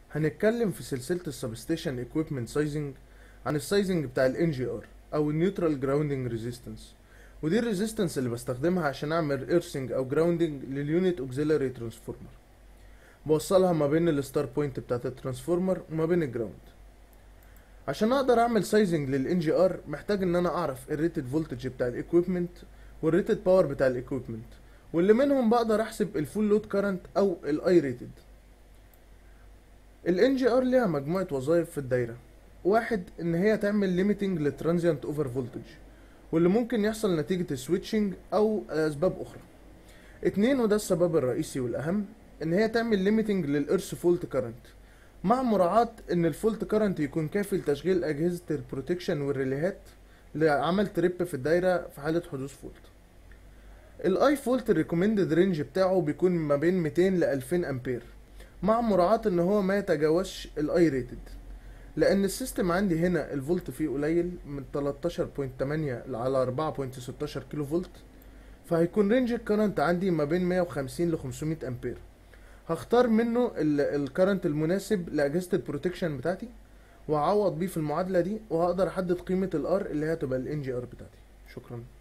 هنتكلم في سلسلة السبستيشن equipment سايزنج عن السايزنج بتاع ال NGR او النيوترال جراوندنج ريزيستنس ودي الريزيستنس اللي بستخدمها عشان اعمل ايرسنج او جراوندنج لليونت اوكسيلاري ترانسفورمر بوصلها ما بين الستار بوينت بتاعت الترانسفورمر وما بين الجراوند عشان اقدر اعمل سايزنج لل NGR محتاج ان انا اعرف الريتد فولتج بتاع الايكويبمنت والريتد باور بتاع الايكويبمنت واللي منهم بقدر احسب الفول لود كارنت او الاي ريتد ال NGR ليها مجموعة وظائف في الدايرة واحد ان هي تعمل ليميتنج للترانزيانت اوفر فولتج واللي ممكن يحصل نتيجة السويتشنج او اسباب اخرى اتنين وده السبب الرئيسي والاهم ان هي تعمل ليميتنج للارث فولت كارنت مع مراعاة ان الفولت كارنت يكون كافي لتشغيل اجهزة البروتكشن والريليهات لعمل تريب في الدايرة في حالة حدوث فولت الاي فولت الريكومندد رينج بتاعه بيكون ما بين 200 ل 2000 امبير مع مراعاة ان هو ما يتجاوزش الاي ريتد لان السيستم عندي هنا الفولت فيه قليل من 13.8 على 4.16 كيلو فولت فهيكون رينج الكرنت عندي ما بين 150 ل 500 امبير هختار منه الكرنت المناسب لاجهزة البروتكشن بتاعتي وهعوض بيه في المعادلة دي وهقدر احدد قيمة الار اللي هي تبقى الان جي ار بتاعتي شكرا